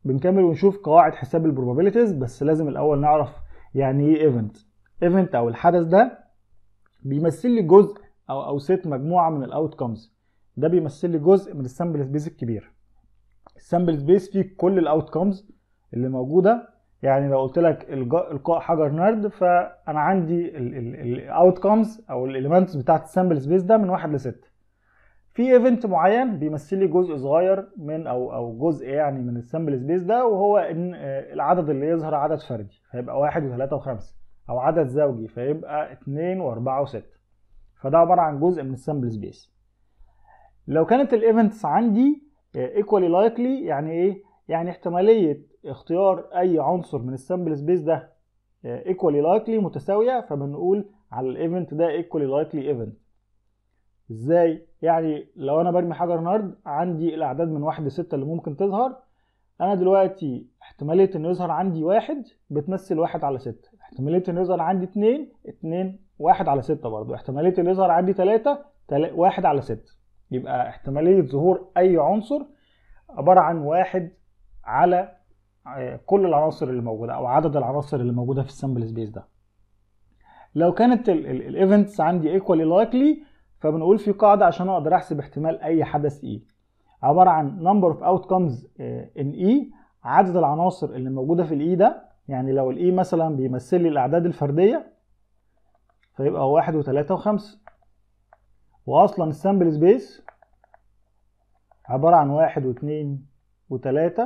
بنكمل ونشوف قواعد حساب البروبابيلتيز بس لازم الاول نعرف يعني ايه ايفنت ايفنت او الحدث ده بيمثل لي جزء او او ست مجموعه من الاوت كومز ده بيمثل لي جزء من السامبل سبيس الكبير السامبل سبيس فيه كل الاوت كومز اللي موجوده يعني لو قلت لك القاء حجر نرد فانا عندي الاوت كومز او الاليمنتس بتاعت السامبل سبيس ده من واحد لستة في ايفنت معين بيمثل لي جزء صغير من او او جزء يعني من السامبل سبيس ده وهو ان العدد اللي يظهر عدد فردي فيبقى واحد وثلاثة وخمسة او عدد زوجي فيبقى اتنين واربعة وستة فده عبارة عن جزء من السامبل سبيس لو كانت الايفنتس عندي ايكوالي لايكلي يعني ايه يعني احتماليه اختيار اي عنصر من السامبل سبيس ده ايكوالي لايكلي متساويه فبنقول على الايفنت ده ايكوالي لايكلي ايفنت ازاي يعني لو انا برمي حجر نرد عندي الاعداد من واحد لستة اللي ممكن تظهر انا دلوقتي احتماليه انه يظهر عندي واحد بتمثل واحد على ستة احتماليه انه يظهر عندي اتنين اتنين واحد على ستة برضو احتماليه انه يظهر عندي تلاتة تل... واحد على ستة يبقى احتمالية ظهور أي عنصر عبارة عن واحد على كل العناصر اللي موجودة أو عدد العناصر اللي موجودة في السامبل سبيس ده. لو كانت الايفنتس عندي ايكوالي لايكلي فبنقول في قاعدة عشان أقدر أحسب احتمال أي حدث E عبارة عن number of outcomes in E عدد العناصر اللي موجودة في الإي ده يعني لو الإي مثلا بيمثل لي الأعداد الفردية فيبقى واحد وتلاتة وخمسة واصلا السامبل سبيس عبارة عن واحد واثنين وثلاثة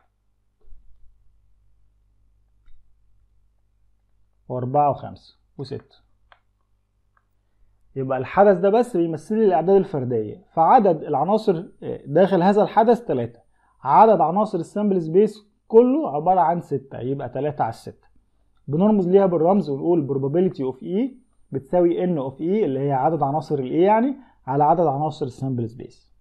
واربعة وخمسة وستة يبقى الحدث ده بس بيمثل لي الاعداد الفردية فعدد العناصر داخل هذا الحدث ثلاثة عدد عناصر السامبل سبيس كله عبارة عن ستة يبقى ثلاثة على الستة بنرمز ليها بالرمز ونقول probability of E بتساوي n of E اللي هي عدد عناصر ال E يعني على عدد عناصر السامبل سبيس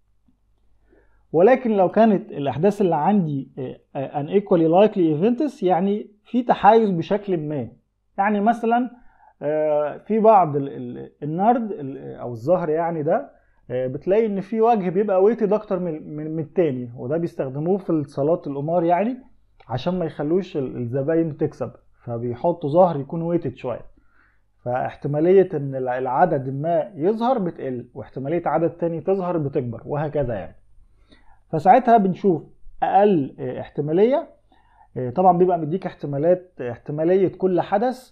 ولكن لو كانت الأحداث اللي عندي an equally likely events يعني في تحيز بشكل ما يعني مثلا في بعض النرد أو الظهر يعني ده بتلاقي ان في وجه بيبقى ويتد اكتر من من التاني وده بيستخدموه في الصالات القمار يعني عشان ما يخلوش الزباين تكسب فبيحطوا ظهر يكون ويتد شويه فاحتمالية ان العدد ما يظهر بتقل واحتمالية عدد تاني تظهر بتكبر وهكذا يعني فساعتها بنشوف اقل احتمالية طبعا بيبقى مديك احتمالات احتمالية كل حدث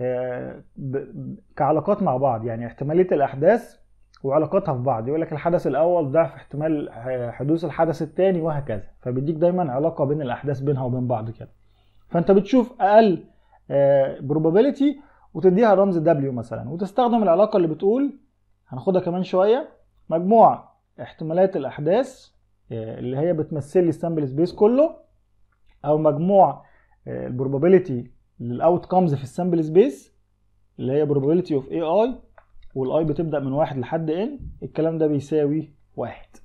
كعلاقات مع بعض يعني احتمالية الاحداث وعلاقاتها في بعض يقول لك الحدث الاول ضعف احتمال حدوث الحدث الثاني وهكذا فبيديك دايما علاقة بين الاحداث بينها وبين بعض كده فانت بتشوف اقل probability وتديها رمز W مثلا وتستخدم العلاقة اللي بتقول هناخدها كمان شوية مجموع احتمالات الأحداث اللي هي بتمثل لي السامبل سبيس كله أو مجموع البروبابيلتي للأوت كومز في السامبل سبيس اللي هي probability of AI والاي بتبدأ من واحد لحد n الكلام ده بيساوي واحد